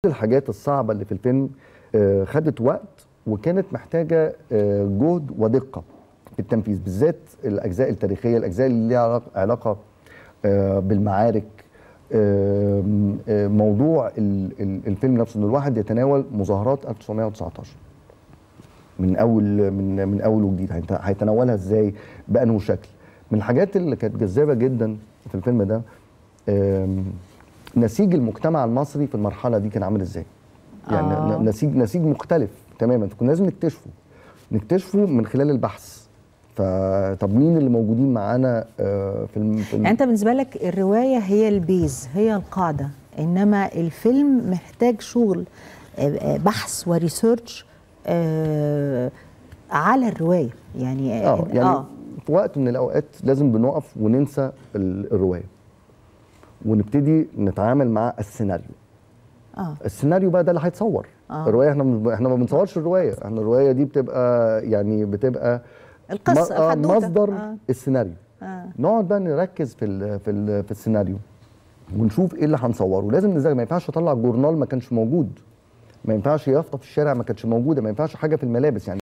الحاجات الصعبه اللي في الفيلم آه، خدت وقت وكانت محتاجه آه، جهد ودقه في التنفيذ بالذات الاجزاء التاريخيه الاجزاء اللي ليها علاقه- علاقه آه، بالمعارك آم، آه، موضوع ال- ال- الفيلم نفسه ان الواحد يتناول مظاهرات 1919 من اول من من اول وجديد هيت- هيتناولها ازاي بانه شكل من الحاجات اللي كانت جذابه جدا في الفيلم ده آم، نسيج المجتمع المصري في المرحله دي كان عامل ازاي يعني آه. ن- نسيج نسيج مختلف تماما فكنا لازم نكتشفه نكتشفه من خلال البحث فطب مين اللي موجودين معانا آه، في الم... في الم... يعني انت بالنسبه لك الروايه هي البيز هي القاعده انما الفيلم محتاج شغل آه، آه، بحث وريسيرش آه، على الروايه يعني اه يعني في وقت من الاوقات لازم بنقف وننسى ال- الروايه ونبتدي نتعامل مع السيناريو اه السيناريو بقى ده اللي هيتصور آه. الروايه احنا مش- احنا ما بنصورش الروايه احنا الروايه دي بتبقى يعني بتبقى القصه م- آه، الحدوته مصدر آه. السيناريو آه. نقعد بقى نركز في ال في ال في السيناريو ونشوف ايه اللي هنصوره لازم نذاكر ما ينفعش اطلع جورنال ما كانش موجود ما ينفعش يافطه في الشارع ما كانتش موجوده ما ينفعش حاجه في الملابس يعني